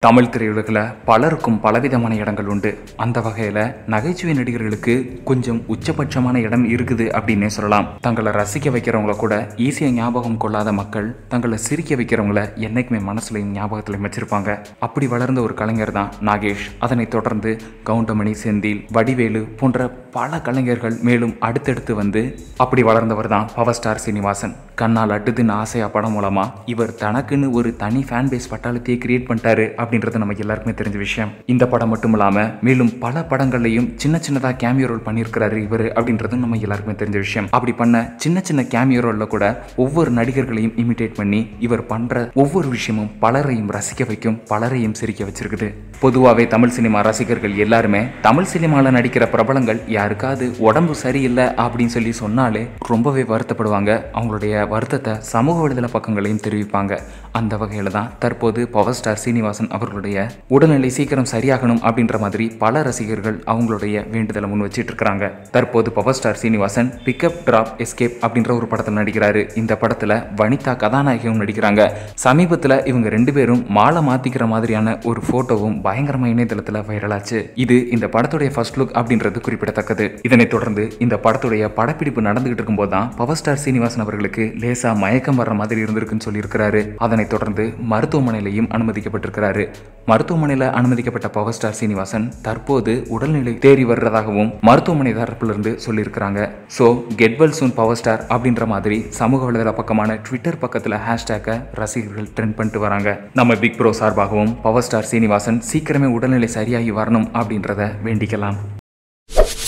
தமிழ் திரையுலகில் பலருக்கும் பலவிதமான இடங்கள் உண்டு அந்த வகையில் நகைச்சுவை நடிகர்களுக்கு கொஞ்சம் உச்சபட்சமான இடம் இருக்குது அப்படின்னே சொல்லலாம் தங்களை ரசிக்க வைக்கிறவங்கள கூட ஈஸியாக ஞாபகம் கொள்ளாத மக்கள் தங்களை சிரிக்க வைக்கிறவங்கள என்னைக்குமே மனசுலையும் ஞாபகத்திலையும் வச்சிருப்பாங்க அப்படி வளர்ந்த ஒரு கலைஞர் தான் நாகேஷ் அதனைத் தொடர்ந்து கவுண்டமணி செந்தில் வடிவேலு போன்ற பல கலைஞர்கள் மேலும் அடுத்தடுத்து வந்து அப்படி வளர்ந்தவர் தான் பவர் ஸ்டார் சீனிவாசன் கண்ணால் அட்டுதுன்னு ஆசையா படம் மூலமா இவர் தனக்குன்னு ஒரு தனி ஃபேன் பேஸ் பட்டாளத்தையே கிரியேட் பண்ணிட்டாரு அப்படின்றது நமக்கு எல்லாருக்குமே தெரிஞ்ச விஷயம் இந்த படம் மட்டும் இல்லாம மேலும் பல படங்கள்லையும் சின்ன சின்னதா கேமியோ ரோல் பண்ணியிருக்கிறாரு இவர் அப்படின்றதும் நம்ம எல்லாருக்குமே தெரிஞ்ச விஷயம் அப்படி பண்ண சின்ன சின்ன கேமியோ ரோல்ல கூட ஒவ்வொரு நடிகர்களையும் இமிடேட் பண்ணி இவர் பண்ற ஒவ்வொரு விஷயமும் பலரையும் ரசிக்க வைக்கும் பலரையும் சிரிக்க வச்சிருக்குது பொதுவாகவே தமிழ் சினிமா ரசிகர்கள் எல்லாருமே தமிழ் சினிமாவில் நடிக்கிற பிரபலங்கள் யாருக்காவது உடம்பு சரியில்லை அப்படின்னு சொல்லி சொன்னாலே ரொம்பவே வருத்தப்படுவாங்க அவங்களுடைய வருத்தத்தை சமூக வலைதள பக்கங்களையும் தெரிவிப்பாங்க அந்த வகையில் தான் தற்போது பவர் ஸ்டார் சீனிவாசன் அவர்களுடைய உடல்நிலை சீக்கிரம் சரியாகணும் அப்படின்ற மாதிரி பல ரசிகர்கள் அவங்களுடைய வேண்டுதலை முன் வச்சிட்டு இருக்கிறாங்க தற்போது power star Srinivasan pickup drop escape அப்படின்ற ஒரு படத்தில் நடிக்கிறாரு இந்த படத்தில் வனிதா கதாநாயகியும் நடிக்கிறாங்க சமீபத்தில் இவங்க ரெண்டு பேரும் மாலை மாத்திக்கிற மாதிரியான ஒரு போட்டோவும் பயங்கரமா இணையதளத்தில் வைரலாச்சு இது இந்த படத்துடைய ஃபர்ஸ்ட் லுக் அப்படின்றது குறிப்பிடத்தக்கது இதனைத் தொடர்ந்து இந்த படத்துடைய படப்பிடிப்பு நடந்துகிட்டு இருக்கும்போது தான் பவர் ஸ்டார் சீனிவாசன் அவர்களுக்கு லேசா மயக்கம் வர்ற மாதிரி இருந்திருக்குன்னு சொல்லியிருக்கிறாரு அதனைத் தொடர்ந்து மருத்துவமனையிலையும் அனுமதிக்கப்பட்டிருக்கிறாரு மருத்துவமனையில் அனுமதிக்கப்பட்ட பவர் ஸ்டார் சீனிவாசன் தற்போது உடல்நிலை தேறி வர்றதாகவும் மருத்துவமனை தரப்பிலிருந்து சொல்லியிருக்கிறாங்க so get well soon power star அப்படின்ற மாதிரி சமூக வலைதள பக்கமான ட்விட்டர் பக்கத்தில் ஹேஷ்டேக்கை ரசிகர்கள் ட்ரெண்ட் பண்ணிட்டு வராங்க நம்ம பிக் ப்ரோ சார்பாகவும் பவர் ஸ்டார் சீனிவாசன் சீக்கிரமே உடல்நிலை சரியாகி வரணும் அப்படின்றத வேண்டிக்கலாம்